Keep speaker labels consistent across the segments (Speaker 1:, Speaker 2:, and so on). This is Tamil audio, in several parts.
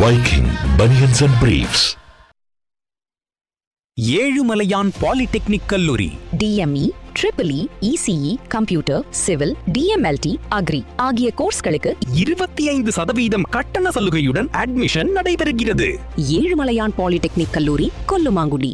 Speaker 1: Viking Bunions and Briefs.
Speaker 2: Ezhumalaiyan polytechnic கல்லூரி
Speaker 3: DME triple E ECE computer civil DMLT agri ஆகிய கோர்ஸ்களுக்கு
Speaker 2: இருபத்தி ஐந்து சதவீதம் கட்டண சலுகையுடன் அட்மிஷன் நடைபெறுகிறது
Speaker 3: ஏழுமலையான் பாலிடெக்னிக் கல்லூரி கொல்லுமாங்குடி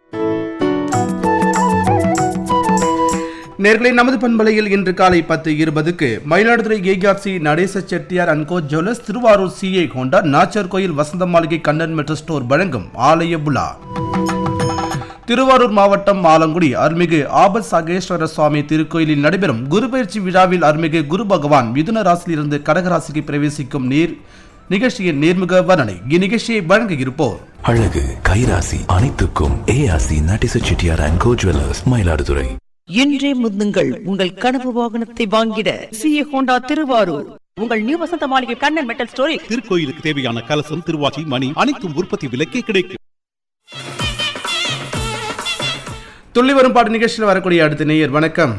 Speaker 4: நேர்களை நமது பண்பலையில் இன்று காலை பத்து இருபதுக்கு Mayiladuthurai ARC Natesa Chettiar and co jewellers Thiruvarur CA Honda Nachiar Koil Vasantha மாளிகை கண்ணன் மெட்ரோ ஸ்டோர் வழங்கும் ஆலய விழா திருவாரூர் மாவட்டம் ஆலங்குடி அருள்மிகு ஆபத் சாகேஸ்வர சுவாமி திருக்கோயிலில் நடைபெறும் குருபெயர்ச்சி விழாவில் அருள்மிகு குரு பகவான் மிதுன ராசியிலிருந்து கடகராசிக்கு பிரவேசிக்கும் நீர் நிகழ்ச்சியின் நேர்முக வர்ணனை இந்நிகழ்ச்சியை வழங்க இருப்போர்
Speaker 1: அழகு கைராசி அனைத்துக்கும் ARC Natesa Chettiar and co jewellers Mayiladuthurai
Speaker 5: இன்றே முந்துங்கள் உங்கள் கனவு வாகனத்தை வாங்கிட சிஏ ஹோண்டா திருவாரூர் உங்கள் நியூ வசந்த மாளிகை கண்ணன் மெட்டல் ஸ்டோரில்
Speaker 6: திருக்கோயிலுக்கு தேவையான கலசம் திருவாச்சி மணி அனைத்தும் உற்பத்தி விலைக்கே கிடைக்கும்
Speaker 4: துள்ளி வரும் பாட்டு நிகழ்ச்சியில் வரக்கூடிய அடுத்த நேயர் வணக்கம்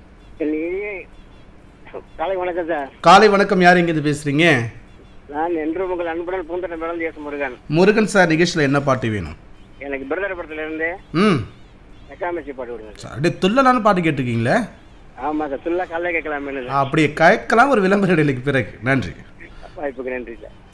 Speaker 7: காலை வணக்கம் சார்
Speaker 4: காலை வணக்கம் யார் எங்கிருந்து பேசுறீங்க
Speaker 7: நான் என்று உங்கள் அன்புடன் பூந்தட்ட madam S Murugan
Speaker 4: Murugan sir நிகழ்ச்சியில் என்ன பாட்டு வேணும்
Speaker 7: எனக்கு பிரதர் படத்துல இருந்து
Speaker 4: ம்
Speaker 7: எக்காமச்சி பாட்டு விடுங்க சார்
Speaker 4: அப்படியே துள்ளலான பாட்டு கேட்டிருக்கீங்களே
Speaker 7: ஆமா சார் ஃபுல்லாக காலைல கேட்கலாமே
Speaker 4: அப்படியே கேட்கலாம் ஒரு விளம்பர இடைவெளிக்கு பிறகு நன்றி
Speaker 7: வாய்ப்புக்கு நன்றி சார்